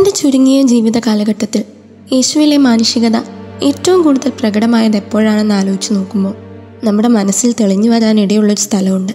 തൻ്റെ ചുരുങ്ങിയ ജീവിത കാലഘട്ടത്തിൽ യേശുവിലെ മാനുഷികത ഏറ്റവും കൂടുതൽ പ്രകടമായത് എപ്പോഴാണെന്ന് ആലോചിച്ച് നോക്കുമ്പോൾ നമ്മുടെ മനസ്സിൽ തെളിഞ്ഞു വരാനിടയുള്ളൊരു സ്ഥലമുണ്ട്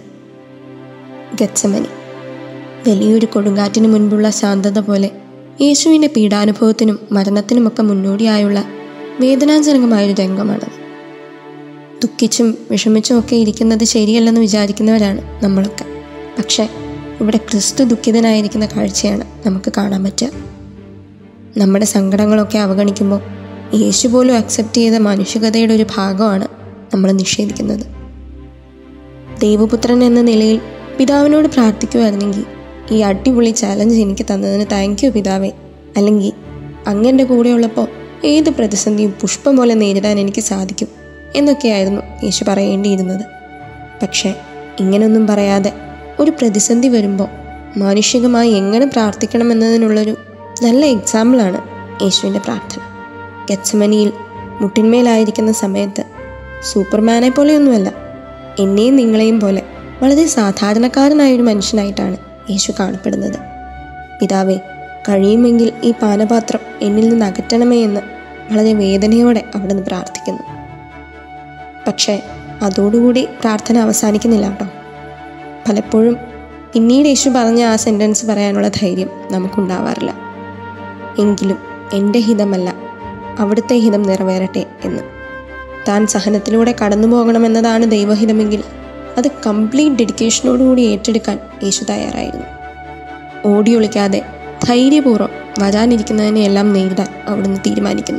ഗച്ചമനി വലിയൊരു കൊടുങ്കാറ്റിന് മുൻപുള്ള ശാന്തത പോലെ യേശുവിൻ്റെ പീഡാനുഭവത്തിനും മരണത്തിനുമൊക്കെ മുന്നോടിയായുള്ള വേദനാജനകമായൊരു രംഗമാണത് ദുഃഖിച്ചും വിഷമിച്ചും ഒക്കെ ഇരിക്കുന്നത് ശരിയല്ലെന്ന് വിചാരിക്കുന്നവരാണ് നമ്മളൊക്കെ പക്ഷേ ഇവിടെ ക്രിസ്തു ദുഃഖിതനായിരിക്കുന്ന കാഴ്ചയാണ് നമുക്ക് കാണാൻ പറ്റുക നമ്മുടെ സങ്കടങ്ങളൊക്കെ അവഗണിക്കുമ്പോൾ യേശു പോലും അക്സെപ്റ്റ് ചെയ്ത മാനുഷികതയുടെ ഒരു ഭാഗമാണ് നമ്മൾ നിഷേധിക്കുന്നത് ദൈവപുത്രൻ എന്ന നിലയിൽ പിതാവിനോട് പ്രാർത്ഥിക്കുമായിരുന്നെങ്കിൽ ഈ അടിപൊളി ചാലഞ്ച് എനിക്ക് തന്നതിന് താങ്ക് യു പിതാവേ അല്ലെങ്കിൽ അങ്ങൻ്റെ കൂടെയുള്ളപ്പോൾ ഏത് പ്രതിസന്ധിയും പുഷ്പം പോലെ നേരിടാൻ എനിക്ക് സാധിക്കും എന്നൊക്കെയായിരുന്നു യേശു പറയേണ്ടിയിരുന്നത് പക്ഷേ ഇങ്ങനൊന്നും പറയാതെ ഒരു പ്രതിസന്ധി വരുമ്പോൾ മാനുഷികമായി എങ്ങനെ പ്രാർത്ഥിക്കണം എന്നതിനുള്ളൊരു നല്ല എക്സാമ്പിളാണ് യേശുവിൻ്റെ പ്രാർത്ഥന ഗച്ചമനിയിൽ മുട്ടിന്മേലായിരിക്കുന്ന സമയത്ത് സൂപ്പർമാനെ പോലെയൊന്നുമല്ല എന്നെയും നിങ്ങളെയും പോലെ വളരെ സാധാരണക്കാരനായ ഒരു മനുഷ്യനായിട്ടാണ് യേശു കാണപ്പെടുന്നത് പിതാവേ കഴിയുമെങ്കിൽ ഈ പാനപാത്രം എന്നിൽ നിന്ന് അകറ്റണമേ എന്ന് വളരെ വേദനയോടെ അവിടുന്ന് പ്രാർത്ഥിക്കുന്നു പക്ഷേ അതോടുകൂടി പ്രാർത്ഥന അവസാനിക്കുന്നില്ല കേട്ടോ പലപ്പോഴും പിന്നീട് യേശു പറഞ്ഞ ആ സെൻറ്റൻസ് പറയാനുള്ള ധൈര്യം നമുക്കുണ്ടാവാറില്ല എങ്കിലും എൻ്റെ ഹിതമല്ല അവിടുത്തെ ഹിതം നിറവേറട്ടെ എന്ന് താൻ സഹനത്തിലൂടെ കടന്നു പോകണമെന്നതാണ് ദൈവഹിതമെങ്കിൽ അത് കംപ്ലീറ്റ് ഡെഡിക്കേഷനോടുകൂടി ഏറ്റെടുക്കാൻ യേശു തയ്യാറായിരുന്നു ഓടി ഒളിക്കാതെ ധൈര്യപൂർവ്വം വരാനിരിക്കുന്നതിനെയെല്ലാം നേരിടാൻ അവിടുന്ന് തീരുമാനിക്കുന്നു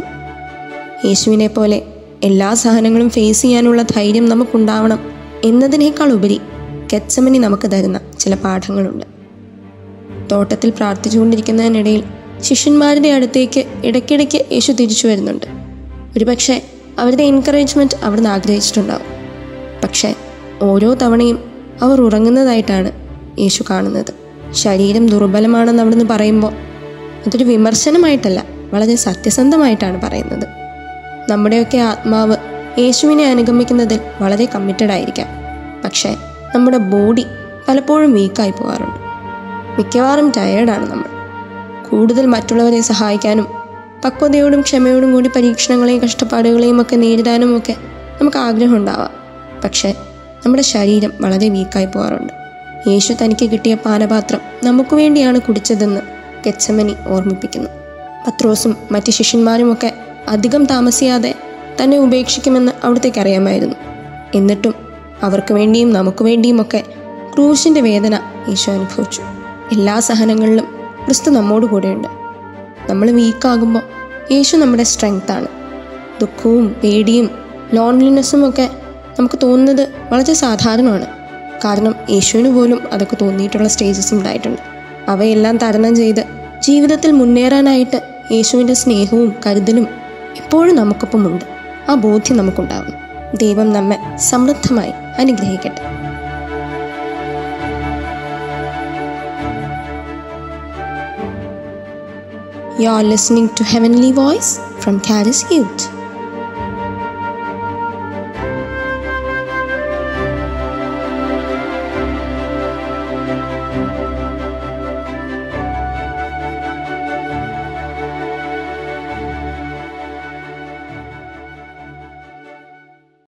യേശുവിനെ പോലെ എല്ലാ സഹനങ്ങളും ഫേസ് ചെയ്യാനുള്ള ധൈര്യം നമുക്കുണ്ടാവണം എന്നതിനേക്കാൾ ഉപരി ഗെറ്റ്സമനി നമുക്ക് തരുന്ന ചില പാഠങ്ങളുണ്ട് തോട്ടത്തിൽ പ്രാർത്ഥിച്ചുകൊണ്ടിരിക്കുന്നതിനിടയിൽ ശിഷ്യന്മാരുടെ അടുത്തേക്ക് ഇടയ്ക്കിടയ്ക്ക് യേശു തിരിച്ചു വരുന്നുണ്ട് ഒരുപക്ഷെ അവരുടെ എൻകറേജ്മെൻറ്റ് അവിടുന്ന് ആഗ്രഹിച്ചിട്ടുണ്ടാവും പക്ഷേ ഓരോ തവണയും അവർ ഉറങ്ങുന്നതായിട്ടാണ് യേശു കാണുന്നത് ശരീരം ദുർബലമാണെന്ന് അവിടുന്ന് പറയുമ്പോൾ അതൊരു വിമർശനമായിട്ടല്ല വളരെ സത്യസന്ധമായിട്ടാണ് പറയുന്നത് നമ്മുടെയൊക്കെ ആത്മാവ് യേശുവിനെ അനുഗമിക്കുന്നതിൽ വളരെ കമ്മിറ്റഡ് ആയിരിക്കാം പക്ഷേ നമ്മുടെ ബോഡി പലപ്പോഴും വീക്കായി പോകാറുണ്ട് മിക്കവാറും ടയേർഡാണ് നമ്മൾ കൂടുതൽ മറ്റുള്ളവരെ സഹായിക്കാനും പക്വതയോടും ക്ഷമയോടും കൂടി പരീക്ഷണങ്ങളെയും കഷ്ടപ്പാടുകളെയും ഒക്കെ നേരിടാനും ഒക്കെ നമുക്ക് ആഗ്രഹം ഉണ്ടാവാം പക്ഷേ നമ്മുടെ ശരീരം വളരെ വീക്കായി പോകാറുണ്ട് യേശു തനിക്ക് കിട്ടിയ പാനപാത്രം നമുക്ക് വേണ്ടിയാണ് കുടിച്ചതെന്ന് ഗെച്ചമനി ഓർമ്മിപ്പിക്കുന്നു പത്രോസും മറ്റ് ശിഷ്യന്മാരുമൊക്കെ അധികം താമസിയാതെ തന്നെ ഉപേക്ഷിക്കുമെന്ന് അവിടത്തേക്ക് അറിയാമായിരുന്നു എന്നിട്ടും അവർക്ക് വേണ്ടിയും നമുക്ക് വേണ്ടിയുമൊക്കെ ക്രൂശിൻ്റെ വേദന യേശു അനുഭവിച്ചു എല്ലാ സഹനങ്ങളിലും ക്രിസ്തു നമ്മോട് കൂടെയുണ്ട് നമ്മൾ വീക്കാകുമ്പോൾ യേശു നമ്മുടെ സ്ട്രെങ്ത്താണ് ദുഃഖവും പേടിയും ലോൺലിനെസ്സും ഒക്കെ നമുക്ക് തോന്നുന്നത് വളരെ സാധാരണമാണ് കാരണം യേശുവിന് പോലും അതൊക്കെ തോന്നിയിട്ടുള്ള സ്റ്റേജസ് ഉണ്ടായിട്ടുണ്ട് അവയെല്ലാം തരണം ചെയ്ത് ജീവിതത്തിൽ മുന്നേറാനായിട്ട് യേശുവിൻ്റെ സ്നേഹവും കരുതലും എപ്പോഴും നമുക്കൊപ്പമുണ്ട് ആ ബോധ്യം നമുക്കുണ്ടാവണം ദൈവം നമ്മെ സമൃദ്ധമായി അനുഗ്രഹിക്കട്ടെ You are listening to Heavenly Voice from Caris Youth.